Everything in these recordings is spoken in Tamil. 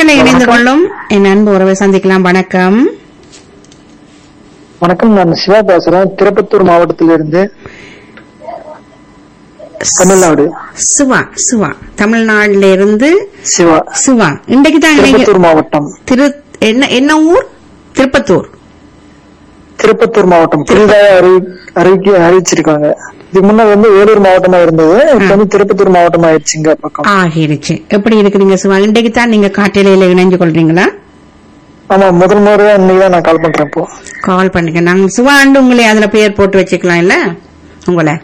இணைப்பில் இணைந்து கொள்ளும் என் அன்பு உறவை சந்திக்கலாம் வணக்கம் வணக்கம் நான் சிவா பேசுறேன் திருப்பத்தூர் மாவட்டத்திலிருந்து தமிழ்நாடு சிவா சிவா தமிழ்நாடுல இருந்து சிவா சிவா இன்றைக்கு தான் இணைங்க திருப்பத்தூர் மாவட்டம் திரு என்ன என்ன ஊர் திருப்பத்தூர் திருப்பத்தூர் மாவட்டம் புதிதாக அறிவி அறிவிக்க அறிவிச்சிருக்காங்க இதுக்கு முன்னாடி வந்து வேலூர் மாவட்டமா இருந்தது இப்ப வந்து திருப்பத்தூர் மாவட்டம் ஆயிடுச்சுங்க பக்கம் ஆகிருச்சு எப்படி இருக்கிறீங்க சிவா இன்றைக்கு தான் நீங்க காட்டிலையில இணைஞ்சு கொள்றீங்களா ஆமா முதல் முறையா இன்னைக்கு தான் நான் கால் பண்றேன் இப்போ கால் பண்ணுங்க நாங்க சிவாண்டு உங்களை அதுல பெயர் போட்டு வச்சுக்கலாம் இல்ல உங்களை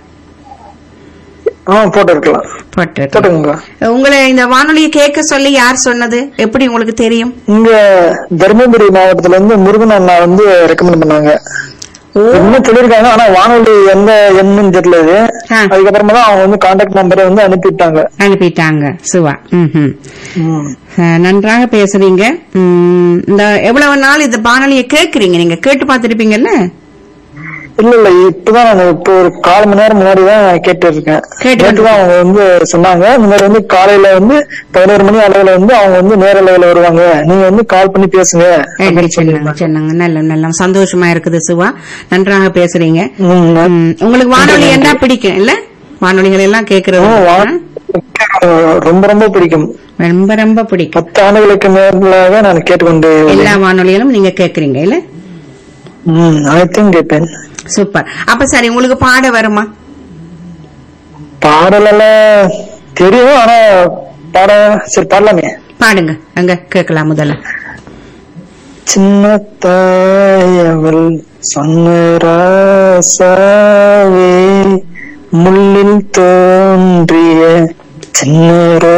ஆ போட்டு இருக்கலாம் போட்டு போட்டுங்க உங்களை இந்த வானொலியை கேட்க சொல்லி யார் சொன்னது எப்படி உங்களுக்கு தெரியும் இங்க தருமபுரி மாவட்டத்துல இருந்து முருகன் அண்ணா வந்து ரெக்கமெண்ட் பண்ணாங்க ஓ என்ன சொல்லிருக்காங்க ஆனா வானொலி எந்த எண்ணுன்னு தெரியல இது ஆ. அதுக்கப்புறமா தான் அவங்க வந்து கான்டாக்ட் நம்பரை வந்து அனுப்பிட்டாங்க அனுப்பிட்டாங்க சிவா ம்ஹும். ம். அஹ், நன்றாக பேசுறீங்க ம், இந்த எவ்வளவு நாள் இந்த வானொலியை கேக்குறீங்க நீங்க கேட்டு பார்த்திருப்பீங்கல்ல இல்ல இல்ல இப்பதான் நான் இப்போ ஒரு கால் மணி நேரம் முன்னாடி தான் கேட்டு இருக்கேன் கேட்டு நேற்று தான் அவங்க வந்து சொன்னாங்க இந்த மாதிரி வந்து காலையில வந்து பதினோரு மணி அளவுல வந்து அவங்க வந்து நேரலையில வருவாங்க நீங்க வந்து கால் பண்ணி பேசுங்க அப்படின்னு சொன்னாங்க சொல்லிருந்தாங்க சொன்னாங்க நல்ல நல்ல சந்தோஷமா இருக்குது சிவா நன்றாக பேசுறீங்க ம், நான் ம், உங்களுக்கு வானொலி என்ன பிடிக்கும் இல்ல வானொலிகள் எல்லாம் கேக்குறது ஆ, வா- ஆ? ரொம்ப ரொம்ப பிடிக்கும் ரொம்ப ரொம்ப பிடிக்கும் பத்து ஆண்டுகளுக்கு மேலாக நான் கேட்டுக்கொண்டு எல்லா வானொலிகளும் நீங்க கேக்குறீங்க இல்ல ம், அனைத்தையும் கேட்பேன் சூப்பர் அப்ப சரி உங்களுக்கு பாட வருமா பாடல் எல்லாம் தெரியும் ஆனா பாட சரி பாடலாமே பாடுங்க அங்க கேட்கலாம் முதல்ல சின்ன தாயவள் சொன்னராசாவே முள்ளில் தோன்றிய சின்ன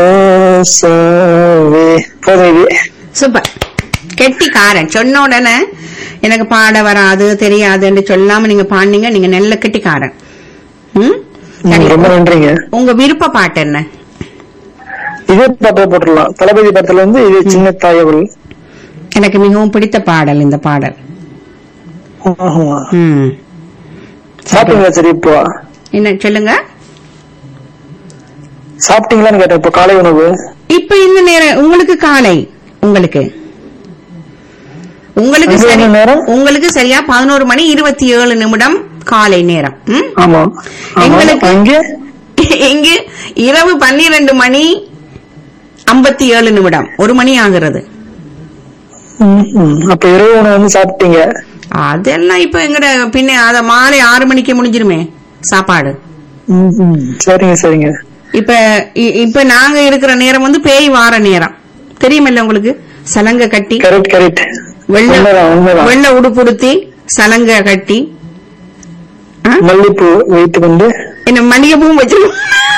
ரோசாவே போதும் இது சூப்பர் கெட்டிக்காரன் சொன்ன உடனே எனக்கு பாட வராது தெரியாதுன்னு சொல்லாம நீங்க பாடுனீங்க நீங்க நல்ல கெட்டிக்காரன் ம்? சரி. ம், ரொம்ப நன்றிங்க உங்க விருப்ப பாட்டு என்ன இதே பாட்டை போட்டுடலாம் தளபதி படத்துல வந்து இது சின்ன தாயவள் எனக்கு மிகவும் பிடித்த பாடல் இந்த பாடல் ஆமா. ம். சாப்பிட்டீங்களா சரி இப்போ என்ன சொல்லுங்க சாப்பிட்டீங்களான்னு கேட்டேன் இப்போ காலை உணவு இப்ப இந்த நேரம் உங்களுக்கு காலை உங்களுக்கு உங்களுக்கு அங்க சரி என்ன நேரம்? உங்களுக்கு சரியா பதினோரு மணி இருபத்தி ஏழு நிமிடம் காலை நேரம் ம்? ஆமா ஆமா. எங்களுக்கு- அங்கே இங்கு இரவு பன்னிரண்டு மணி ஐம்பத்தி ஏழு நிமிடம் ஒரு மணி ஆகிறது ம், ம். அப்ப இரவு உணவு வந்து சாப்பிட்டீங்க அதெல்லாம் இப்ப எங்கட பின்ன அத மாலை ஆறு மணிக்கு முடிஞ்சிருமே சாப்பாடு ம், ம். சரிங்க சரிங்க இப்ப இ- இப்ப நாங்க இருக்கிற நேரம் வந்து பேய் வார நேரம் தெரியுமில்ல உங்களுக்கு சலங்க கட்டி கரெக்ட் கரெக்ட் வெள்ள உண்மைதான் உண்மைதான் வெள்ள உடுப்புடுத்தி சலங்க கட்டி ஆ? மல்லிப்பூ வைத்துக் கொண்டு என்ன மல்லிகைப்பூவும் வச்சிருக்கோம்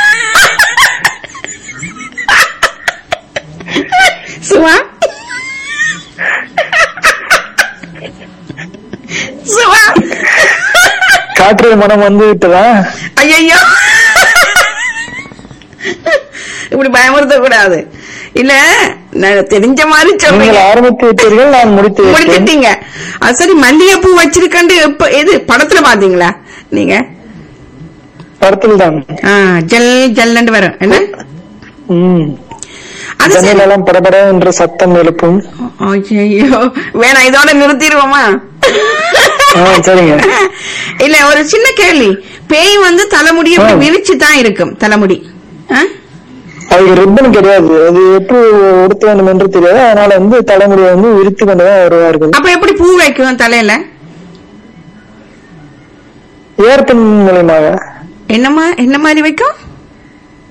சுவா சுவா காற்று மனம் வந்து விட்டதா ஐயோ இப்படி பயமுறுத்த கூடாது இல்ல நான் தெரிஞ்ச மாதிரி நீங்கள் சொல்றீங்க ஆரம்பித்து விட்டீர்கள் நான் முடித்து விட்டேன் முடிச்சிட்டீங்க அது சரி மல்லிகைப்பூ வச்சிருக்கண்டு எப்ப எது படத்துல பாத்தீங்களா நீங்க படத்தில் தான் ஆ, ஜல் ஜல்லண்டு வரும் என்ன ம். அது சரி ஜன்னலெல்லாம் படபட என்ற சத்தம் எழுப்பும் ஐயோ வேணாம் இதோட நிறுத்திடுவோமா ஆ, சரிங்க இல்ல ஒரு சின்ன கேள்வி பேய் வந்து தலைமுடி அப்படி ஆ. விரிச்சு தான் இருக்கும் தலைமுடி ஆ? அதுக்கு ரிப்பன் கிடையாது அது எப்படி உடுத்த வேண்டும் என்று தெரியாது அதனால வந்து தலைமுடியை வந்து விரித்து கொண்டுதான் வருவார்கள் அப்ப எப்படி பூ வைக்கும் தலையில ஏற்பின் மூலியமாக என்னமா என்ன மாதிரி வைக்கும்